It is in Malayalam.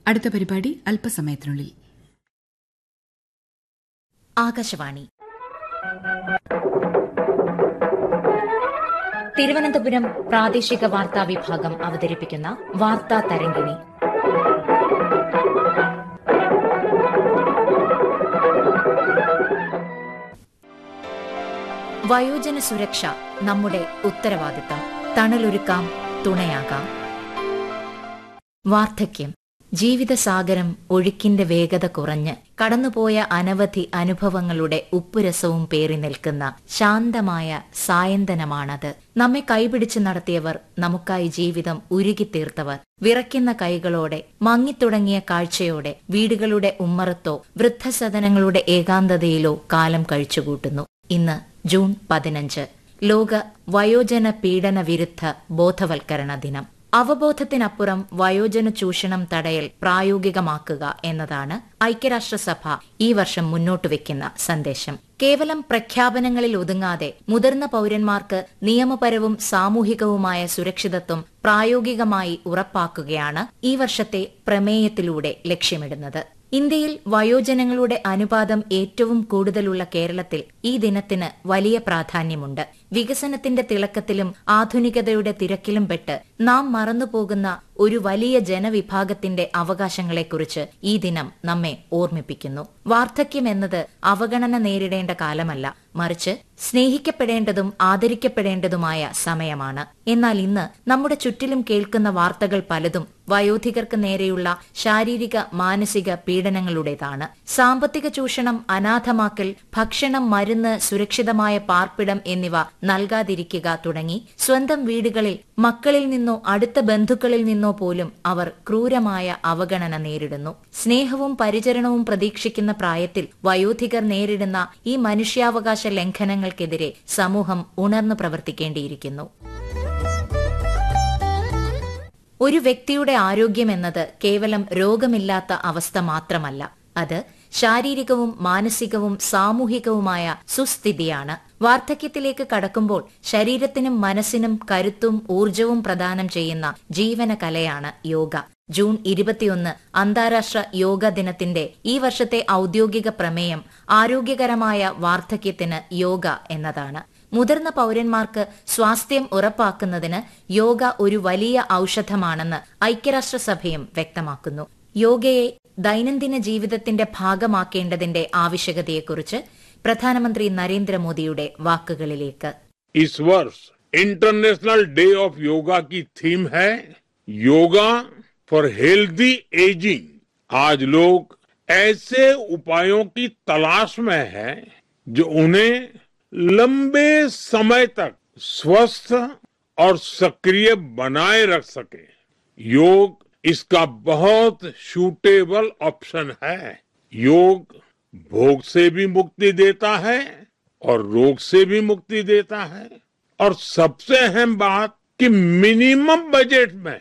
അടുത്ത പരിപാടി അല്പസമയത്തിനുള്ളിൽ ആകാശവാണി തിരുവനന്തപുരം പ്രാദേശിക വാർത്താ വിഭാഗം അവതരിപ്പിക്കുന്ന വാർത്താ തരംഗിണി വയോജന സുരക്ഷ നമ്മുടെ ഉത്തരവാദിത്തം തണലൊരുക്കാം തുണയാകാം വാർദ്ധക്യം ജീവിതസാഗരം ഒഴുക്കിന്റെ വേഗത കുറഞ്ഞ് കടന്നുപോയ അനവധി അനുഭവങ്ങളുടെ ഉപ്പുരസവും പേറി നിൽക്കുന്ന ശാന്തമായ സായന്തനമാണത് നമ്മെ കൈപിടിച്ച് നടത്തിയവർ നമുക്കായി ജീവിതം ഉരുകിത്തീർത്തവർ വിറയ്ക്കുന്ന കൈകളോടെ മങ്ങിത്തുടങ്ങിയ കാഴ്ചയോടെ വീടുകളുടെ ഉമ്മറത്തോ വൃദ്ധസദനങ്ങളുടെ ഏകാന്തതയിലോ കാലം കഴിച്ചുകൂട്ടുന്നു ഇന്ന് ജൂൺ പതിനഞ്ച് ലോക വയോജന പീഡന വിരുദ്ധ ബോധവൽക്കരണ ദിനം അവബോധത്തിനപ്പുറം വയോജന ചൂഷണം തടയൽ പ്രായോഗികമാക്കുക എന്നതാണ് ഐക്യരാഷ്ട്രസഭ ഈ വർഷം മുന്നോട്ട് വെക്കുന്ന സന്ദേശം കേവലം പ്രഖ്യാപനങ്ങളിൽ ഒതുങ്ങാതെ മുതിർന്ന പൌരന്മാർക്ക് നിയമപരവും സാമൂഹികവുമായ സുരക്ഷിതത്വം പ്രായോഗികമായി ഉറപ്പാക്കുകയാണ് ഈ വർഷത്തെ പ്രമേയത്തിലൂടെ ലക്ഷ്യമിടുന്നത് ഇന്ത്യയിൽ വയോജനങ്ങളുടെ അനുപാതം ഏറ്റവും കൂടുതലുള്ള കേരളത്തിൽ ഈ ദിനത്തിന് വലിയ പ്രാധാന്യമുണ്ട് വികസനത്തിന്റെ തിളക്കത്തിലും ആധുനികതയുടെ തിരക്കിലും പെട്ട് നാം മറന്നുപോകുന്ന ഒരു വലിയ ജനവിഭാഗത്തിന്റെ അവകാശങ്ങളെക്കുറിച്ച് ഈ ദിനം നമ്മെ ഓർമ്മിപ്പിക്കുന്നു വാർദ്ധക്യം എന്നത് അവഗണന നേരിടേണ്ട കാലമല്ല മറിച്ച് സ്നേഹിക്കപ്പെടേണ്ടതും ആദരിക്കപ്പെടേണ്ടതുമായ സമയമാണ് എന്നാൽ ഇന്ന് നമ്മുടെ ചുറ്റിലും കേൾക്കുന്ന വാർത്തകൾ പലതും വയോധികർക്ക് നേരെയുള്ള ശാരീരിക മാനസിക പീഡനങ്ങളുടേതാണ് സാമ്പത്തിക ചൂഷണം അനാഥമാക്കൽ ഭക്ഷണം മരുന്ന് സുരക്ഷിതമായ പാർപ്പിടം എന്നിവ നൽകാതിരിക്കുക തുടങ്ങി സ്വന്തം വീടുകളിൽ മക്കളിൽ നിന്നോ അടുത്ത ബന്ധുക്കളിൽ നിന്നോ പോലും അവർ ക്രൂരമായ അവഗണന നേരിടുന്നു സ്നേഹവും പരിചരണവും പ്രതീക്ഷിക്കുന്ന പ്രായത്തിൽ വയോധികർ നേരിടുന്ന ഈ മനുഷ്യാവകാശ ലംഘനങ്ങൾക്കെതിരെ സമൂഹം ഉണർന്നു പ്രവർത്തിക്കേണ്ടിയിരിക്കുന്നു ഒരു വ്യക്തിയുടെ ആരോഗ്യം എന്നത് കേവലം രോഗമില്ലാത്ത അവസ്ഥ മാത്രമല്ല അത് ശാരീരികവും മാനസികവും സാമൂഹികവുമായ സുസ്ഥിതിയാണ് വാർദ്ധക്യത്തിലേക്ക് കടക്കുമ്പോൾ ശരീരത്തിനും മനസ്സിനും കരുത്തും ഊർജവും പ്രദാനം ചെയ്യുന്ന ജീവന കലയാണ് യോഗ ജൂൺ ഇരുപത്തിയൊന്ന് അന്താരാഷ്ട്ര യോഗ ദിനത്തിന്റെ ഈ വർഷത്തെ ഔദ്യോഗിക പ്രമേയം ആരോഗ്യകരമായ വാർദ്ധക്യത്തിന് യോഗ എന്നതാണ് മുതിർന്ന പൌരന്മാർക്ക് സ്വാസ്ഥ്യം ഉറപ്പാക്കുന്നതിന് യോഗ ഒരു വലിയ ഔഷധമാണെന്ന് ഐക്യരാഷ്ട്രസഭയും വ്യക്തമാക്കുന്നു യോഗയെ ദൈനംദിന ജീവിതത്തിന്റെ ഭാഗമാക്കേണ്ടതിന്റെ ആവശ്യകതയെക്കുറിച്ച് പ്രധാനമന്ത്രി നരേന്ദ്രമോദിയുടെ വാക്കുകളിലേക്ക് इस वर्ष इंटरनेशनल डे ऑफ योगा की थीम है योगा फॉर हेल्दी एजिंग आज लोग ऐसे उपायों की तलाश में हैं जो उन्हें लंबे समय तक स्वस्थ और सक्रिय बनाए रख सके योग इसका बहुत सूटेबल ऑप्शन है योग भोग से भी मुक्ति देता है और रोग से भी मुक्ति देता है और सबसे अहम बात कि मिनिमम बजट में